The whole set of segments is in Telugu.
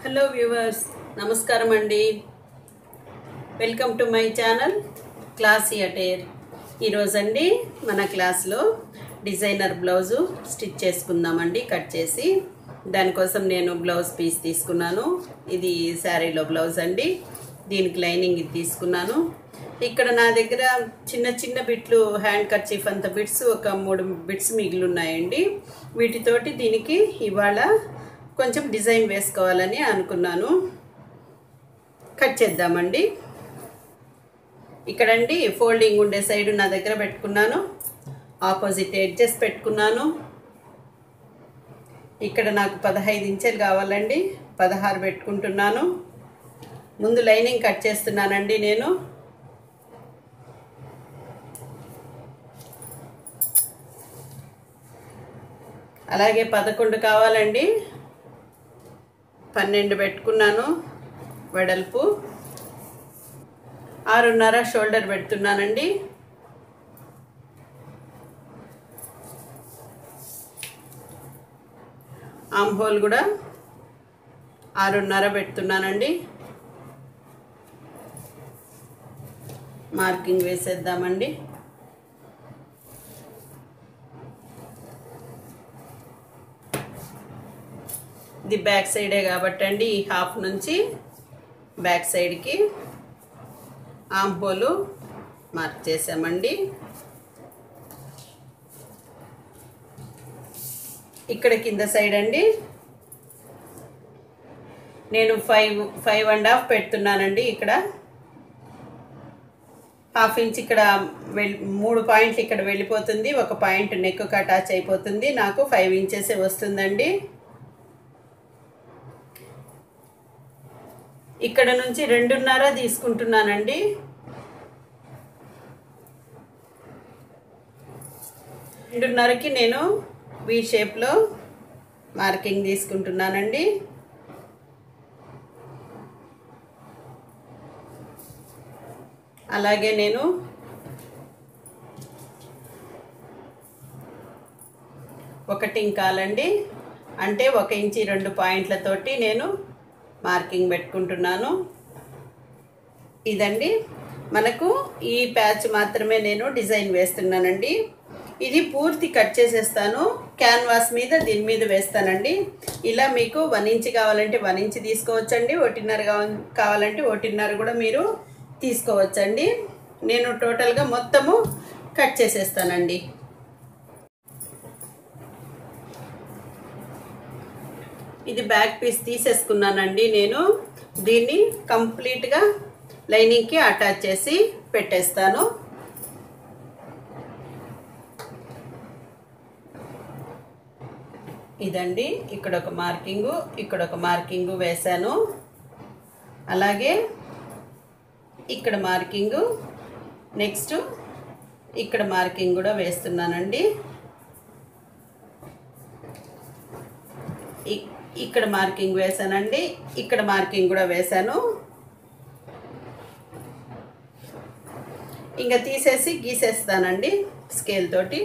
హలో వ్యూవర్స్ నమస్కారం అండి welcome to my channel class atelier ఈరోజండి మన క్లాస్లో డిజైనర్ బ్లౌజు స్టిచ్ చేసుకుందామండి కట్ చేసి దానికోసం నేను బ్లౌజ్ పీస్ తీసుకున్నాను ఇది శారీలో బ్లౌజ్ అండి దీనికి లైనింగ్ ఇది తీసుకున్నాను ఇక్కడ నా దగ్గర చిన్న చిన్న బిట్లు హ్యాండ్ కర్చీఫ్ అంత బిట్స్ ఒక మూడు బిట్స్ మిగిలి ఉన్నాయండి వీటితోటి దీనికి ఇవాళ కొంచెం డిజైన్ వేసుకోవాలని అనుకున్నాను కట్ చేద్దామండి ఇక్కడండి ఫోల్డింగ్ ఉండే సైడ్ నా దగ్గర పెట్టుకున్నాను ఆపోజిట్ ఎడ్జెస్ పెట్టుకున్నాను ఇక్కడ నాకు పదహైదు ఇంచెలు కావాలండి పదహారు పెట్టుకుంటున్నాను ముందు లైనింగ్ కట్ చేస్తున్నానండి నేను అలాగే పదకొండు కావాలండి పన్నెండు పెట్టుకున్నాను వెడల్పు ఆరున్నర షోల్డర్ పెడుతున్నానండి ఆమ్ హోల్ కూడా ఆరున్నర పెడుతున్నానండి మార్కింగ్ వేసేద్దామండి ఇది బ్యాక్ సైడే కాబట్టి అండి ఈ హాఫ్ నుంచి బ్యాక్ సైడ్కి ఆమ్ హోలు మార్క్ చేసామండి ఇక్కడ కింద సైడ్ అండి నేను ఫైవ్ ఫైవ్ అండ్ హాఫ్ పెడుతున్నానండి ఇక్కడ హాఫ్ ఇంచ్ ఇక్కడ వెళ్ళి మూడు పాయింట్లు ఇక్కడ వెళ్ళిపోతుంది ఒక పాయింట్ నెక్కు అటాచ్ అయిపోతుంది నాకు ఫైవ్ ఇంచెసే వస్తుందండి ఇక్కడ నుంచి రెండున్నర తీసుకుంటున్నానండి రెండున్నరకి నేను వి షేప్లో మార్కింగ్ తీసుకుంటున్నానండి అలాగే నేను ఒకటి ఇంకాలండి అంటే ఒక ఇంచి రెండు పాయింట్లతోటి నేను మార్కింగ్ పెట్టుకుంటున్నాను ఇదండి మనకు ఈ ప్యాచ్ మాత్రమే నేను డిజైన్ వేస్తున్నానండి ఇది పూర్తి కట్ చేసేస్తాను క్యాన్వాస్ మీద దీని మీద వేస్తానండి ఇలా మీకు వన్ ఇంచ్ కావాలంటే వన్ ఇంచ్ తీసుకోవచ్చండి ఒకటిన్నర కావాలంటే ఒకటిన్నర కూడా మీరు తీసుకోవచ్చండి నేను టోటల్గా మొత్తము కట్ చేసేస్తానండి ఇది బ్యాక్ పీస్ తీసేసుకున్నానండి నేను దీన్ని కంప్లీట్గా లైనింగ్కి అటాచ్ చేసి పెట్టేస్తాను ఇదండి ఇక్కడ ఒక మార్కింగు ఇక్కడ ఒక మార్కింగు వేశాను అలాగే ఇక్కడ మార్కింగు నెక్స్ట్ ఇక్కడ మార్కింగ్ కూడా వేస్తున్నానండి ఇక్కడ మార్కింగ్ వేసానండి ఇక్కడ మార్కింగ్ కూడా వేసాను ఇంకా తీసేసి గీసేస్తానండి స్కేల్ తోటి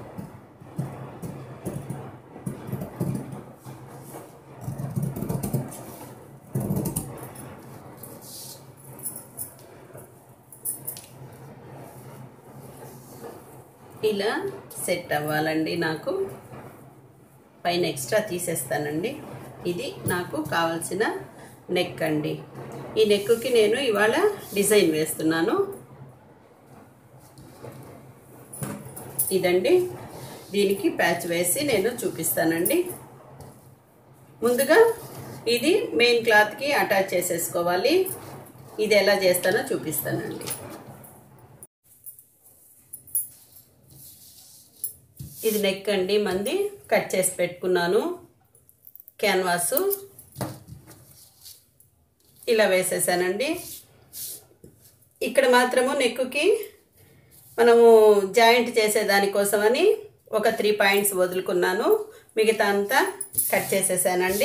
ఇలా సెట్ అవ్వాలండి నాకు పైన ఎక్స్ట్రా తీసేస్తానండి ఇది నాకు కావాల్సిన నెక్ అండి ఈ నెక్కి నేను ఇవాళ డిజైన్ వేస్తున్నాను ఇదండి దీనికి ప్యాచ్ వేసి నేను చూపిస్తానండి ముందుగా ఇది మెయిన్ క్లాత్కి అటాచ్ చేసేసుకోవాలి ఇది ఎలా చేస్తానో చూపిస్తానండి ఇది నెక్ అండి మంది కట్ చేసి పెట్టుకున్నాను క్యాన్వాసు ఇలా వేసేసానండి ఇక్కడ మాత్రము నెక్కుకి మనము జాయింట్ చేసే దానికోసమని ఒక త్రీ పాయింట్స్ వదులుకున్నాను మిగతా అంతా కట్ చేసేసానండి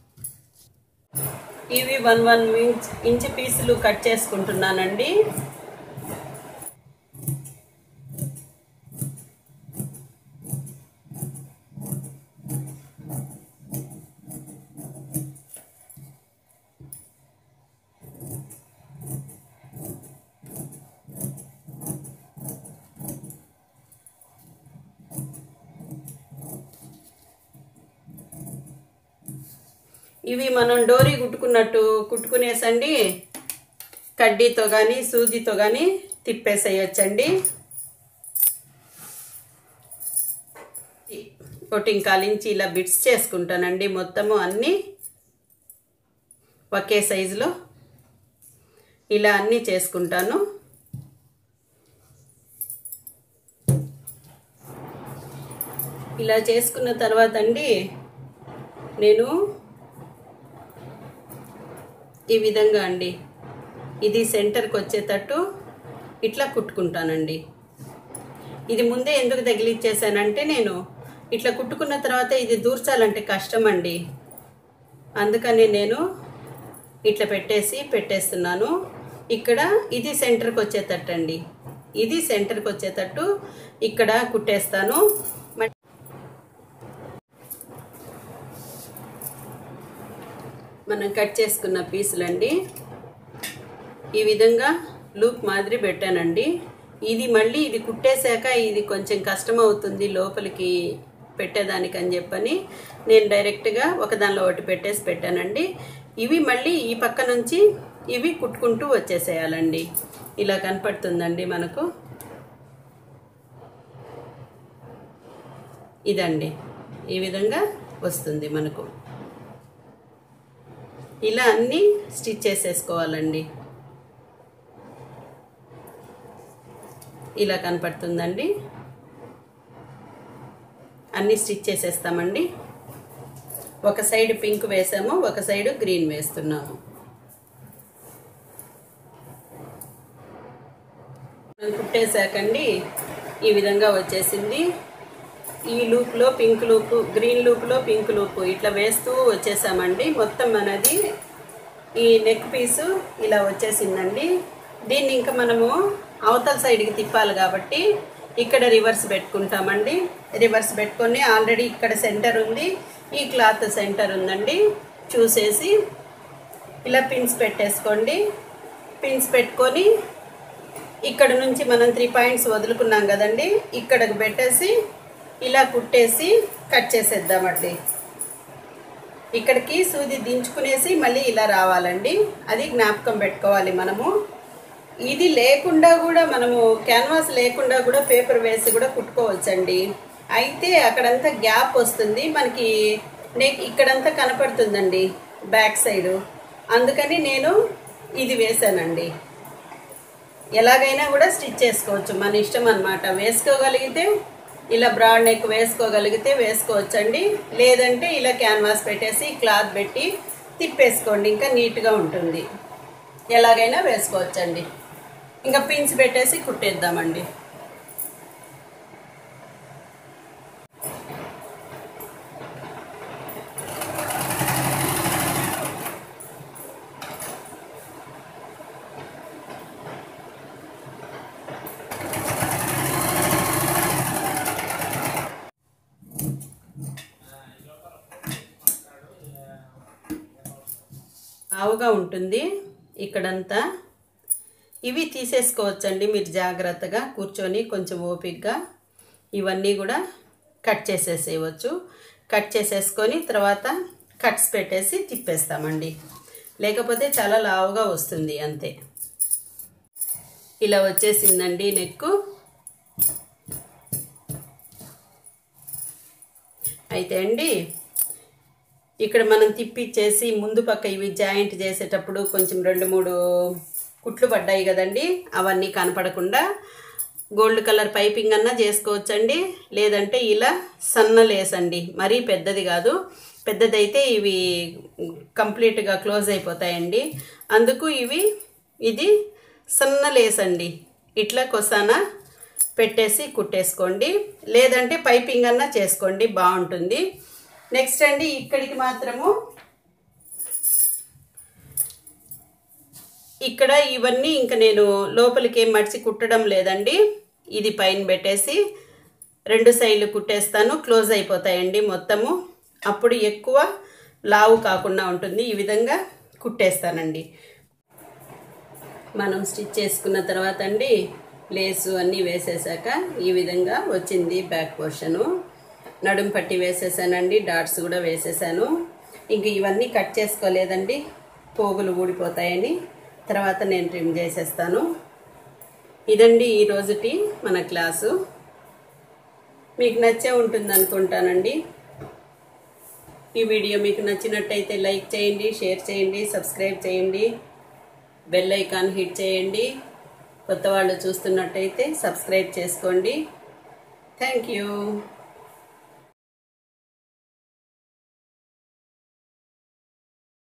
ఇవి వన్ వన్ ఇంచ్ ఇంచ్ పీసులు కట్ చేసుకుంటున్నానండి ఇవి మనం డోరీ కుట్టుకున్నట్టు కుట్టుకునేసండి కడ్డీతో కానీ సూదితో కానీ తిప్పేసేయచ్చండి ఒకటి కాలించి ఇలా బిట్స్ చేసుకుంటానండి మొత్తము అన్నీ ఒకే సైజులో ఇలా అన్నీ చేసుకుంటాను ఇలా చేసుకున్న తర్వాత అండి నేను ఈ విధంగా అండి ఇది సెంటర్కి వచ్చేటట్టు ఇట్లా కుట్టుకుంటానండి ఇది ముందే ఎందుకు తగిలిచ్చేసానంటే నేను ఇట్లా కుట్టుకున్న తర్వాత ఇది దూర్చాలంటే కష్టం అండి అందుకని నేను ఇట్లా పెట్టేసి పెట్టేస్తున్నాను ఇక్కడ ఇది సెంటర్కి వచ్చేటట్టు అండి ఇది సెంటర్కి వచ్చేటట్టు ఇక్కడ కుట్టేస్తాను మ- మనం కట్ చేసుకున్న పీసులండి ఈ విధంగా లూప్ మాదిరి పెట్టానండి ఇది మళ్ళీ ఇది కుట్టేశాక ఇది కొంచెం కష్టం అవుతుంది లోపలికి పెట్టేదానికి అని చెప్పని నేను డైరెక్ట్గా ఒక దానిలో ఒకటి పెట్టేసి పెట్టానండి ఇవి మళ్ళీ ఈ పక్క నుంచి ఇవి కుట్టుకుంటూ వచ్చేసేయాలండి ఇలా కనపడుతుందండి మనకు ఇదండి ఈ విధంగా వస్తుంది మనకు ఇలా అన్నీ స్టిచ్ చేసేసుకోవాలండి ఇలా కనపడుతుందండి అన్నీ స్టిచ్ చేసేస్తామండి ఒక సైడ్ పింక్ వేసాము ఒక సైడ్ గ్రీన్ వేస్తున్నాము మనం కుట్టేశాకండి ఈ విధంగా వచ్చేసింది ఈ లూప్లో పింక్ లూప్ గ్రీన్ లూప్లో పింక్ లూప్ ఇట్లా వేస్తూ వచ్చేసామండి మొత్తం మనది ఈ నెక్ పీసు ఇలా వచ్చేసిందండి దీన్ని ఇంకా మనము అవతల సైడ్కి తిప్పాలి కాబట్టి ఇక్కడ రివర్స్ పెట్టుకుంటామండి రివర్స్ పెట్టుకొని ఆల్రెడీ ఇక్కడ సెంటర్ ఉంది ఈ క్లాత్ సెంటర్ ఉందండి చూసేసి ఇలా పిన్స్ పెట్టేసుకోండి పిన్స్ పెట్టుకొని ఇక్కడ నుంచి మనం త్రీ పాయింట్స్ వదులుకున్నాం కదండి ఇక్కడికి పెట్టేసి ఇలా కుట్టేసి కట్ చేసేద్దామండి ఇక్కడికి సూది దించుకునేసి మళ్ళీ ఇలా రావాలండి అది జ్ఞాపకం పెట్టుకోవాలి మనము ఇది లేకుండా కూడా మనము క్యాన్వాస్ లేకుండా కూడా పేపర్ వేసి కూడా కుట్టుకోవచ్చండి అయితే అక్కడంతా గ్యాప్ వస్తుంది మనకి నెక్ ఇక్కడంతా కనపడుతుందండి బ్యాక్ సైడు అందుకని నేను ఇది వేసానండి ఎలాగైనా కూడా స్టిచ్ చేసుకోవచ్చు మన ఇష్టం అనమాట వేసుకోగలిగితే ఇలా బ్రాడ్ నెక్ వేసుకోగలిగితే వేసుకోవచ్చండి లేదంటే ఇలా క్యాన్వాస్ పెట్టేసి క్లాత్ పెట్టి తిప్పేసుకోండి ఇంకా నీట్గా ఉంటుంది ఎలాగైనా వేసుకోవచ్చండి ఇంకా పిన్స్ పెట్టేసి కుట్టేద్దామండి ఆవుగా ఉంటుంది ఇక్కడంతా ఇవి తీసేసుకోవచ్చండి మీరు జాగ్రత్తగా కూర్చొని కొంచెం ఓపిక్గా ఇవన్నీ కూడా కట్ చేసేసేయవచ్చు కట్ చేసేసుకొని తర్వాత కట్స్ పెట్టేసి తిప్పేస్తామండి లేకపోతే చాలా లావుగా వస్తుంది అంతే ఇలా వచ్చేసిందండి నెక్కు అయితే అండి ఇక్కడ మనం తిప్పిచ్చేసి ముందు పక్క ఇవి జాయింట్ చేసేటప్పుడు కొంచెం రెండు మూడు కుట్లు పడ్డాయి కదండి అవన్నీ కనపడకుండా గోల్డ్ కలర్ పైపింగ్ అన్నా చేసుకోవచ్చండి లేదంటే ఇలా సన్న లేస్ అండి మరీ పెద్దది కాదు పెద్దదైతే ఇవి కంప్లీట్గా క్లోజ్ అయిపోతాయండి అందుకు ఇవి ఇది సన్న లేస్ అండి ఇట్లా కొసాన పెట్టేసి కుట్టేసుకోండి లేదంటే పైపింగ్ అన్నా చేసుకోండి బాగుంటుంది నెక్స్ట్ అండి ఇక్కడికి మాత్రము ఇక్కడ ఇవన్నీ ఇంకా నేను లోపలికి ఏం మడిచి కుట్టడం లేదండి ఇది పైన పెట్టేసి రెండు సైడ్లు కుట్టేస్తాను క్లోజ్ అయిపోతాయండి మొత్తము అప్పుడు ఎక్కువ లావు కాకుండా ఉంటుంది ఈ విధంగా కుట్టేస్తానండి మనం స్టిచ్ చేసుకున్న తర్వాత అండి లేసు అన్నీ వేసేసాక ఈ విధంగా వచ్చింది బ్యాక్ పోర్షను నడుం పట్టి వేసేసానండి డాట్స్ కూడా వేసేసాను ఇంక ఇవన్నీ కట్ చేసుకోలేదండి పోగులు ఊడిపోతాయని తర్వాత నేను ట్రిమ్ చేసేస్తాను ఇదండి ఈ రోజుటి మన క్లాసు మీకు నచ్చే ఉంటుంది అనుకుంటానండి ఈ వీడియో మీకు నచ్చినట్టయితే లైక్ చేయండి షేర్ చేయండి సబ్స్క్రైబ్ చేయండి బెల్ ఐకాన్ హిట్ చేయండి కొత్త వాళ్ళు చూస్తున్నట్టయితే సబ్స్క్రైబ్ చేసుకోండి థ్యాంక్ యూ